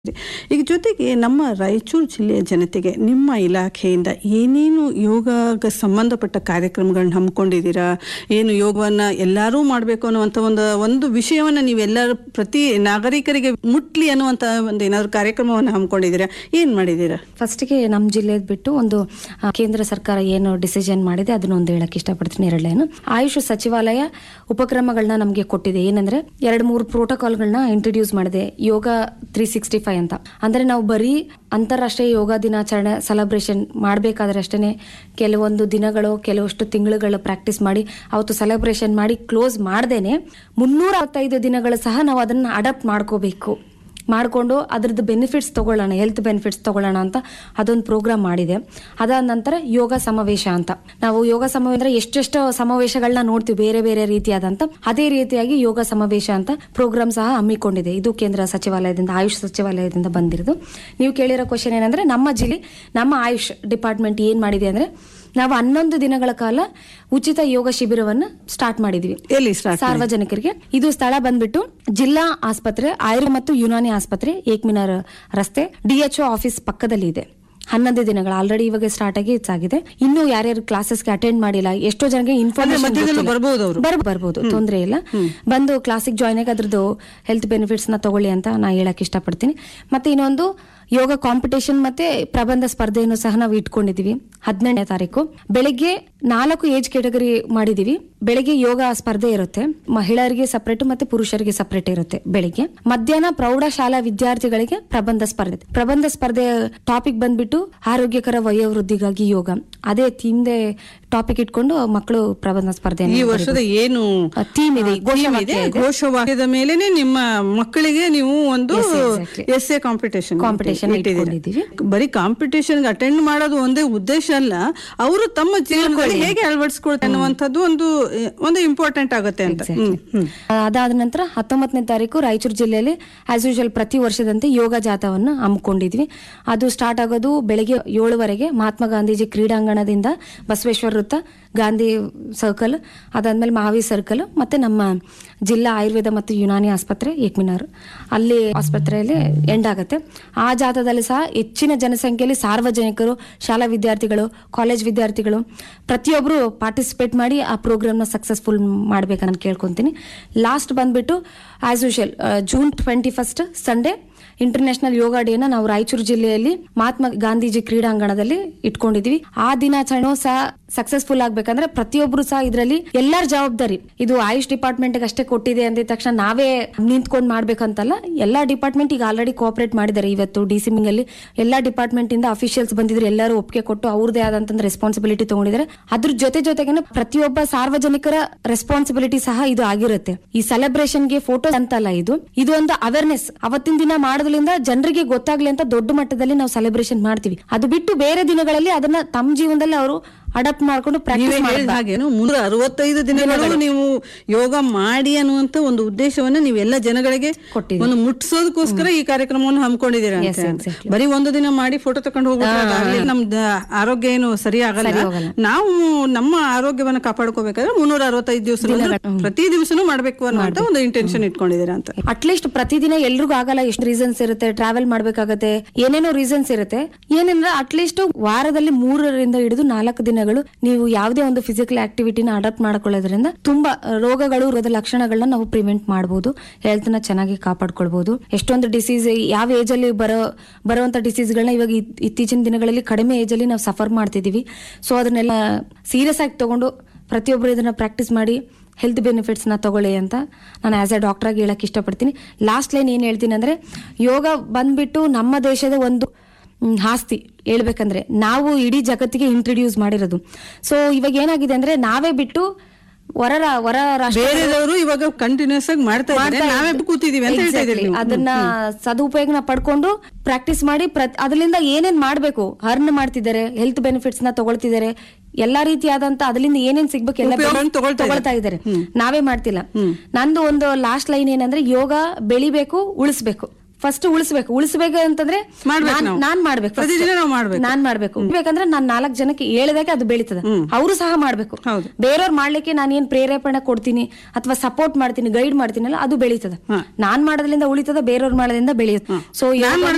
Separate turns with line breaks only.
ಈಗ ಜೊತೆಗೆ ನಮ್ಮ ರಾಯಚೂರು ಜಿಲ್ಲೆಯ ಜನತೆಗೆ ನಿಮ್ಮ ಇಲಾಖೆಯಿಂದ ಏನೇನು ಯೋಗಕ್ಕೆ ಸಂಬಂಧಪಟ್ಟ ಕಾರ್ಯಕ್ರಮಗಳನ್ನ ಹಮ್ಮಿಕೊಂಡಿದ್ದೀರಾ ಏನು ಯೋಗವನ್ನ ಎಲ್ಲರೂ ಮಾಡಬೇಕು ಅನ್ನುವಂಥ ಒಂದು ಒಂದು ವಿಷಯವನ್ನ ನೀವೆಲ್ಲರೂ ಪ್ರತಿ ನಾಗರಿಕರಿಗೆ ಮುಟ್ಲಿ ಅನ್ನುವಂಥ ಒಂದು ಏನಾದ್ರು ಕಾರ್ಯಕ್ರಮವನ್ನು ಹಮ್ಮಿಕೊಂಡಿದ್ದೀರಾ ಏನು ಮಾಡಿದ್ದೀರಾ
ಫಸ್ಟಿಗೆ ನಮ್ಮ ಜಿಲ್ಲೆದ್ ಬಿಟ್ಟು ಒಂದು ಆ, ಕೇಂದ್ರ ಸರ್ಕಾರ ಏನು ಡಿಸಿಷನ್ ಮಾಡಿದೆ ಅದನ್ನ ಒಂದು ಹೇಳಕ್ ಇಷ್ಟಪಡ್ತೀನಿ ಎರಡನೇನು ಆಯುಷ್ ಸಚಿವಾಲಯ ಉಪಕ್ರಮಗಳನ್ನ ನಮಗೆ ಕೊಟ್ಟಿದೆ ಏನಂದ್ರೆ ಎರಡು ಮೂರು ಪ್ರೋಟೋಕಾಲ್ಗಳನ್ನ ಇಂಟ್ರೊಡ್ಯೂಸ್ ಮಾಡಿದೆ ಯೋಗ ತ್ರೀ ಸಿಕ್ಸ್ಟಿ ಫೈವ್ ಅಂತ ಅಂದ್ರೆ ನಾವು ಬರೀ ಅಂತಾರಾಷ್ಟ್ರೀಯ ಯೋಗ ದಿನಾಚರಣೆ ಸೆಲೆಬ್ರೇಷನ್ ಮಾಡಬೇಕಾದ್ರೆ ಅಷ್ಟೇ ಕೆಲವೊಂದು ದಿನಗಳು ಕೆಲವಷ್ಟು ತಿಂಗಳುಗಳು ಪ್ರಾಕ್ಟೀಸ್ ಮಾಡಿ ಅವತ್ತು ಸೆಲೆಬ್ರೇಷನ್ ಮಾಡಿ ಕ್ಲೋಸ್ ಮಾಡ್ದೇನೆ ಮುನ್ನೂರ ಅರವತ್ತೈದು ದಿನಗಳು ಸಹ ನಾವು ಅದನ್ನ ಅಡಾಪ್ಟ್ ಮಾಡ್ಕೋಬೇಕು ಮಾಡಿಕೊಂಡು ಅದ್ರದ್ದು ಬೆನಿಫಿಟ್ಸ್ ತಗೊಳ್ಳೋಣ ಹೆಲ್ತ್ ಬೆನಿಫಿಟ್ಸ್ ತಗೊಳ್ಳೋಣ ಅಂತ ಅದೊಂದು ಪ್ರೋಗ್ರಾಮ್ ಮಾಡಿದೆ ಅದಾದ ನಂತರ ಯೋಗ ಸಮಾವೇಶ ಅಂತ ನಾವು ಯೋಗ ಸಮಾವೇಶ ಅಂದ್ರೆ ಎಷ್ಟೆಷ್ಟು ಸಮಾವೇಶಗಳನ್ನ ನೋಡ್ತೀವಿ ಬೇರೆ ಬೇರೆ ರೀತಿಯಾದಂತ ಅದೇ ರೀತಿಯಾಗಿ ಯೋಗ ಸಮಾವೇಶ ಅಂತ ಪ್ರೋಗ್ರಾಮ್ ಸಹ ಹಮ್ಮಿಕೊಂಡಿದೆ ಇದು ಕೇಂದ್ರ ಸಚಿವಾಲಯದಿಂದ ಆಯುಷ್ ಸಚಿವಾಲಯದಿಂದ ಬಂದಿರೋದು ನೀವು ಕೇಳಿರೋ ಕ್ವಶನ್ ಏನಂದ್ರೆ ನಮ್ಮ ಜಿಲ್ಲೆ ನಮ್ಮ ಆಯುಷ್ ಡಿಪಾರ್ಟ್ಮೆಂಟ್ ಏನ್ ಮಾಡಿದೆ ಅಂದ್ರೆ ನಾವು ಹನ್ನೊಂದು ದಿನಗಳ ಕಾಲ ಉಚಿತ ಯೋಗ ಶಿಬಿರವನ್ನು ಸ್ಟಾರ್ಟ್ ಮಾಡಿದ್ವಿ
ಎಲ್ಲಿ ಸ್ಟಾರ್ಟ್
ಸಾರ್ವಜನಿಕರಿಗೆ ಇದು ಸ್ಥಳ ಬಂದ್ಬಿಟ್ಟು ಜಿಲ್ಲಾ ಆಸ್ಪತ್ರೆ ಆಯುರ್ವೇದ ಮತ್ತು ಯುನಾನಿ ಆಸ್ಪತ್ರೆ ಏಕ್ಮಿನಾರ್ ರಸ್ತೆ ಡಿಎಚ್ಒ ಆಫೀಸ್ ಪಕ್ಕದಲ್ಲಿ ಇದೆ ಹನ್ನೊಂದು ದಿನಗಳು ಆಲ್ರೆಡಿ ಇವಾಗ ಸ್ಟಾರ್ಟ್ ಆಗಿ ಆಗಿದೆ ಇನ್ನು ಯಾರ್ಯಾರು ಕ್ಲಾಸಸ್ಗೆ ಅಟೆಂಡ್ ಮಾಡಿಲ್ಲ ಎಷ್ಟೋ ಜನಕ್ಕೆ ಇನ್ಫಾರ್ಮೇಶನ್
ಮಧ್ಯದಲ್ಲೂ ಬರ್ಬೋದು ಅವರು
ಬರ್ ಬರ್ಬೋದು ತೊಂದರೆ ಇಲ್ಲ ಬಂದು ಕ್ಲಾಸಿಗೆ ಜಾಯ್ನ್ ಆಗಿ ಅದ್ರದ್ದು ಹೆಲ್ತ್ ಬೆನಿಫಿಟ್ಸ್ ನ ತಗೊಳ್ಳಿ ಅಂತ ನಾ ಹೇಳಕ್ ಇಷ್ಟಪಡ್ತೀನಿ ಮತ್ತೆ ಇನ್ನೊಂದು ಯೋಗ ಕಾಂಪಿಟೇಷನ್ ಮತ್ತೆ ಪ್ರಬಂಧ ಸ್ಪರ್ಧೆಯನ್ನು ಸಹ ನಾವು ಇಟ್ಕೊಂಡಿದೀವಿ ಹದಿನೆಂಟನೇ ತಾರೀಕು ಬೆಳಿಗ್ಗೆ ನಾಲ್ಕು ಏಜ್ ಕೆಟಗರಿ ಮಾಡಿದೀವಿ ಬೆಳಿಗ್ಗೆ ಯೋಗ ಸ್ಪರ್ಧೆ ಇರುತ್ತೆ ಮಹಿಳೆಯರಿಗೆ ಸಪರೇಟ್ ಮತ್ತೆ ಪುರುಷರಿಗೆ ಸಪರೇಟ್ ಇರುತ್ತೆ ಬೆಳಿಗ್ಗೆ ಮಧ್ಯಾಹ್ನ ಪ್ರೌಢಶಾಲಾ ವಿದ್ಯಾರ್ಥಿಗಳಿಗೆ ಪ್ರಬಂಧ ಸ್ಪರ್ಧೆ ಪ್ರಬಂಧ ಸ್ಪರ್ಧೆ ಟಾಪಿಕ್ ಬಂದ್ಬಿಟ್ಟು ಆರೋಗ್ಯಕರ ವಯೋವೃದ್ಧಿಗಾಗಿ ಯೋಗ ಅದೇ ಥೀಮ್ದೆ ಟಾಪಿಕ್ ಇಟ್ಕೊಂಡು ಮಕ್ಕಳು ಪ್ರಬಂಧ ಸ್ಪರ್ಧೆ
ಈ ವರ್ಷದ ಏನು
ಥೀಮ್ ಇದೆ
theme ಇದೆ
ಘೋಷವಾಕ್ಯ ಇದೆ.
ಘೋಷವಾಕ್ಯದ ಮೇಲೆನೆ ನಿಮ್ಮ ಮಕ್ಕಳಿಗೆ ನೀವು ಒಂದು
Yes, exactly.
Yes a competition
Competition ಇಟ್ಕೊಂಡಿದ್ದೀವಿ.
ಬರೀ ಕಾಂಪಿಟೇಷನ್ ಅಟೆಂಡ್ ಮಾಡೋದು ಒಂದೇ ಉದ್ದೇಶ ಅಲ್ಲ ಅವರು ತಮ್ಮ ಜೀವನದಲ್ಲಿ ಹೇಗೆ ಅಳವಡಿಸ್ಕೊಳ್ತಾರೆ ಅನ್ನುವಂಥದ್ದು ಒಂದು ಒಂದು ಇಂಪಾರ್ಟೆಂಟ್ ಆಗುತ್ತೆ ಅಂತ ಹ್ಮ್ ಹ್ಮ್
ಅದಾದ ನಂತರ ಹತ್ತೊಂಬತ್ತನೇ ತಾರೀಕು ರಾಯಚೂರು ಜಿಲ್ಲೆಯಲ್ಲಿ ಆಸ್ ಯೂಶುವಲ್ ಪ್ರತಿ ವರ್ಷದಂತೆ ಯೋಗ ಜಾಥವನ್ನು ಹಮ್ಮಿಕೊಂಡಿದ್ವಿ ಅದು ಸ್ಟಾರ್ಟ್ ಆಗೋದು ಬೆಳಗ್ಗೆ ಏಳುವರೆಗೆ ಮಹಾತ್ಮ ಗಾಂಧೀಜಿ ಕ್ರೀಡಾಂಗಣದಿಂದ ಬಸವೇಶ್ವರ ವೃತ್ತ ಗಾಂಧಿ ಸರ್ಕಲ್ ಅದಾದ್ಮೇಲೆ ಮಹಾವೀರ್ ಸರ್ಕಲ್ ಮತ್ತೆ ನಮ್ಮ ಜಿಲ್ಲಾ ಆಯುರ್ವೇದ ಮತ್ತು ಯುನಾನಿ ಆಸ್ಪತ್ರೆ ಏಕ್ಮಿನಾರ್ ಅಲ್ಲಿ ಆಸ್ಪತ್ರೆಯಲ್ಲಿ ಎಂಡ್ ಆಗುತ್ತೆ ಆ ಜಾಥಾದಲ್ಲಿ ಸಹ ಹೆಚ್ಚಿನ ಜನಸಂಖ್ಯೆಯಲ್ಲಿ ಸಾರ್ವಜನಿಕರು ಶಾಲಾ ವಿದ್ಯಾರ್ಥಿಗಳು ಕಾಲೇಜ್ ವಿದ್ಯಾರ್ಥಿಗಳು ಪ್ರತಿಯೊಬ್ಬರು ಪಾರ್ಟಿಸಿಪೇಟ್ ಮಾಡಿ ಆ ಪ್ರೋಗ್ರಾಮ್ನ ಸಕ್ಸಸ್ಫುಲ್ ಮಾಡ್ಬೇಕಂತ ನಾನು ಕೇಳ್ಕೊತೀನಿ ಲಾಸ್ಟ್ ಬಂದ್ಬಿಟ್ಟು as usual June twenty first Sunday international yoga ಡೇನ ನಾವು ರಾಯಚೂರು ಜಿಲ್ಲೆಯಲ್ಲಿ ಮಹಾತ್ಮ ಗಾಂಧೀಜಿ ಕ್ರೀಡಾಂಗಣದಲ್ಲಿ ಇಟ್ಕೊಂಡಿದ್ವಿ ಆ ದಿನಾಚರಣೆ ಸಹ ಸಕ್ಸಸ್ಫುಲ್ ಆಗ್ಬೇಕಂದ್ರೆ ಪ್ರತಿಯೊಬ್ರು ಸಹ ಇದರಲ್ಲಿ ಎಲ್ಲರ ಜವಾಬ್ದಾರಿ ಇದು ಆಯುಷ್ ಡಿಪಾರ್ಟ್ಮೆಂಟ್ ಅಷ್ಟೇ ಕೊಟ್ಟಿದೆ ಅಂದಿದ ತಕ್ಷಣ ನಾವೇ ನಿಂತ್ಕೊಂಡು ಮಾಡ್ಬೇಕಂತಲ್ಲ ಎಲ್ಲಾ ಡಿಪಾರ್ಟ್ಮೆಂಟ್ ಈಗ ಆಲ್ರೆಡಿ ಕೋಆಪರೇಟ್ ಮಾಡಿದ್ದಾರೆ ಇವತ್ತು ಡಿ ಸಿ ಅಲ್ಲಿ ಎಲ್ಲಾ ಡಿಪಾರ್ಟ್ಮೆಂಟ್ ಇಂದ ಅಫಿಷಿಯಲ್ಸ್ ಬಂದಿದ್ರು ಎಲ್ಲರೂ ಒಪ್ಪಿಗೆ ಕೊಟ್ಟು ಅವ್ರದೇ ಆದಂತ ರೆಸ್ಪಾನ್ಸಿಬಿಲಿಟಿ ತಗೊಂಡಿದ್ದಾರೆ ಅದ್ರ ಜೊತೆ ಜೊತೆಗೆ ಪ್ರತಿಯೊಬ್ಬ ಸಾರ್ವಜನಿಕರ ರೆಸ್ಪಾನ್ಸಿಬಿಲಿಟಿ ಸಹ ಇದು ಆಗಿರುತ್ತೆ ಈ ಸೆಲೆಬ್ರೇಷನ್ ಗೆ ಫೋಟೋ ಅಂತಲ್ಲ ಇದು ಇದು ಒಂದು ಅವೇರ್ನೆಸ್ ಅವತ್ತಿನ ದಿನ ಮಾಡೋದ್ರಿಂದ ಜನರಿಗೆ ಗೊತ್ತಾಗ್ಲಿ ಅಂತ ದೊಡ್ಡ ಮಟ್ಟದಲ್ಲಿ ನಾವು ಸೆಲೆಬ್ರೇಷನ್ ಮಾಡ್ತೀವಿ ಅದು ಬಿಟ್ಟು ಬೇರೆ ದಿನಗಳಲ್ಲಿ ಅದನ್ನ ತಮ್ಮ ಜೀವನದಲ್ಲಿ ಅವರು ಅಡಾಪ್ಟ್ ಮಾಡ್ಕೊಂಡು
ನೀವೇ
ಪ್ರಾಕ್ಟೀಸ್
ಹೇಳಿದ ಹಾಗೇನು ಮುನ್ನೂರ ಅರವತ್ತೈದು ದಿನಗಳು ನೀವು ಯೋಗ ಮಾಡಿ ಅನ್ನುವಂತ ಒಂದು ಉದ್ದೇಶವನ್ನ ನೀವೆಲ್ಲ ಜನಗಳಿಗೆ
ಕೊಟ್ಟಿದ್ದೀವಿ.
ಒಂದು ಮುಟ್ಸೋದಕ್ಕೋಸ್ಕರ ಈ ಕಾರ್ಯಕ್ರಮವನ್ನು ಹಮ್ಮಿಕೊಂಡಿದ್ದೀರಾ ಅಂತ
Yes,
ಅಂತ.
exactly.
ಬರೀ ಒಂದು ದಿನ ಮಾಡಿ ಫೋಟೋ ತಕೊಂಡು ಹೋಗ್ಬಿಟ್ರೆ ನಮ್ದು ಆರೋಗ್ಯ ಏನು ಸರಿ ಆಗಲ್ಲ
ಸರಿ ಹೋಗಲ್ಲ.
ನಾವು ನಮ್ಮ ಆರೋಗ್ಯವನ್ನ ಕಾಪಾಡ್ಕೋಬೇಕಾದ್ರೆ ಮುನ್ನೂರ ಅರವತ್ತೈದು ದಿವಸ ಪ್ರತಿ ದಿವಸನೂ ಮಾಡ್ಬೇಕು ಅನ್ನುವಂತ ಒಂದು ಇಂಟೆನ್ಷನ್ ಇಟ್ಕೊಂಡಿದ್ದೀರಾ ಅಂತ
ಅಟ್ಲೀಸ್ಟ್ ಪ್ರತಿದಿನ ಎಲ್ರಿಗೂ ಆಗಲ್ಲ ಎಷ್ಟು ರೀಸನ್ಸ್ ಇರುತ್ತೆ ಟ್ರಾವೆಲ್ ಮಾಡ್ಬೇಕಾಗತ್ತೆ ಏನೇನೋ ರೀಸನ್ಸ್ ಇರುತ್ತೆ ಏನಂದ್ರೆ ಅಟ್ಲೀಸ್ಟ್ ವಾರದಲ್ಲಿ ಮೂರರಿಂದ ಹಿಡಿದು ನಾಲ್ಕು ದಿನಗಳು ನೀವು ಯಾವುದೇ ಒಂದು ಫಿಸಿಕಲ್ ಆಕ್ಟಿವಿಟಿನ ಅಡಾಪ್ಟ್ ಮಾಡ್ಕೊಳ್ಳೋದ್ರಿಂದ ತುಂಬಾ ರೋಗಗಳು ರೋಗದ ಲಕ್ಷಣಗಳನ್ನ ನಾವು ಪ್ರಿವೆಂಟ್ ಮಾಡಬಹುದು ಹೆಲ್ತ್ ನ ಚೆನ್ನಾಗಿ ಕಾಪಾಡ್ಕೊಳ್ಬಹುದು ಎಷ್ಟೊಂದು ಡಿಸೀಸ್ ಯಾವ ಏಜ್ ಅಲ್ಲಿ ಬರೋ ಬರುವಂತ ಡಿಸೀಸ್ಗಳನ್ನ ಇವಾಗ ಇತ್- ಇತ್ತೀಚಿನ ದಿನಗಳಲ್ಲಿ ಕಡಿಮೆ ಏಜ್ ಅಲ್ಲಿ ನಾವು ಸಫರ್ ಮಾಡ್ತಿದೀವಿ ಸೊ ಅದನ್ನೆಲ್ಲ ಸೀರಿಯಸ್ ಆಗಿ ತಗೊಂಡು ಪ್ರತಿಯೊಬ್ಬರು ಇದನ್ನ ಪ್ರಾಕ್ಟೀಸ್ ಮಾಡಿ ಹೆಲ್ತ್ ಬೆನಿಫಿಟ್ಸ್ನ ತಗೊಳ್ಳಿ ಅಂತ ನಾನು ಆಸ್ ಎ ಡಾಕ್ಟ್ರಾಗಿ ಹೇಳಕ್ ಇಷ್ಟಪಡ್ತೀನಿ ಲಾಸ್ಟ್ ಲೈನ್ ಏನು ಹೇಳ್ತೀನಿ ಅಂದರೆ ಯೋಗ ಬಂದ್ಬಿಟ್ಟು ನಮ್ಮ ದೇಶದ ಒಂದು ಮ್, ಆಸ್ತಿ ಹೇಳ್ಬೇಕಂದ್ರೆ ನಾವು ಇಡೀ ಜಗತ್ತಿಗೆ ಇಂಟ್ರಡ್ಯೂಸ್ ಮಾಡಿರೋದು ಸೊ ಇವಾಗ ಏನಾಗಿದೆ ಅಂದ್ರೆ ನಾವೇ ಬಿಟ್ಟು ಹೊರ ರಾ- ಹೊರ ರಾಷ್ಟ್ರ
ಬೇರೆದವರು ಇವಾಗ ಕಂಟಿನ್ಯೂಸ್ ಆಗಿ ಮಾಡ್ತಾ ಇದ್ದಾರೆ
ಮಾಡ್ತಾ
ನಾವೇ
ಇದ್ದಾರೆ.
ಕೂತಿದೀವಿ ಅಂತ ಹೇಳ್ತಾ ಇದ್ದೀರಿ
Exactly.
ನೀವು
ಅದನ್ನ ಸದುಪಯೋಗನ ಪಡ್ಕೊಂಡು ಪ್ರಾಕ್ಟೀಸ್ ಮಾಡಿ ಪ್ರತ್- ಅದರಿಂದ ಏನೇನ್ ಮಾಡ್ಬೇಕು ಅರ್ನ್ ಮಾಡ್ತಿದ್ದಾರೆ ಹೆಲ್ತ್ ಬೆನಿಫಿಟ್ಸ್ ನ ತಗೊಳ್ತಿದ್ದಾರೆ ಎಲ್ಲಾ ರೀತಿಯಾದಂತ ಅದರಿಂದ ಏನೇನ್ ಸಿಗ್ಬೇಕು ಎಲ್ಲ
ಉಪಯೋಗವನ್ನು ತಗೊಳ್ತಾ
ತಗೊಳ್ತಾ ಇದ್ದಾರೆ ನಾವೇ ಮಾಡ್ತಿಲ್ಲ ನಂದು ಒಂದು ಲಾಸ್ಟ್ ಲೈನ್ ಏನಂದ್ರೆ ಯೋಗ ಬೆಳಿಬೇಕು ಉಳಿಸ್ಬೇಕು ಫಸ್ಟ್ ಉಳಿಸ್ಬೇಕು ಉಳಿಸ್ಬೇಕು ಅಂತಂದ್ರೆ
ಮಾಡ್ಬೇಕು
ನಾನ್-
ನಾವು.
ನಾನ್ ಮಾಡ್ಬೇಕು first.
ಪ್ರತಿದಿನ ನಾವು ಮಾಡ್ಬೇಕು.
ನಾನ್ ಮಾಡ್ಬೇಕು ಬೇಕಂದ್ರೆ ನಾನ್ ನಾಲ್ಕು ಜನಕ್ಕೆ ಹೇಳಿದಾಗ ಅದು ಬೆಳೀತದೆ ಅವರು ಸಹ ಮಾಡ್ಬೇಕು
ಹೌದು.
ಬೇರೆಯವ್ರು ಮಾಡ್ಲಿಕ್ಕೆ ನಾನು ಏನ್ ಪ್ರೇರೇಪಣೆ ಕೊಡ್ತೀನಿ ಅಥವಾ ಸಪೋರ್ಟ್ ಮಾಡ್ತೀನಿ ಗೈಡ್ ಮಾಡ್ತೀನಲ್ಲ ಅದು ಬೆಳೀತದೆ ನಾನ್ ಮಾಡೋದ್ರಿಂದ ಉಳಿತದ ಬೇರೆಯವ್ರು ಮಾಡೋದ್ರಿಂದ ಬೆಳೆಯುತ್ತೆ ಸೊ
ನಾನ್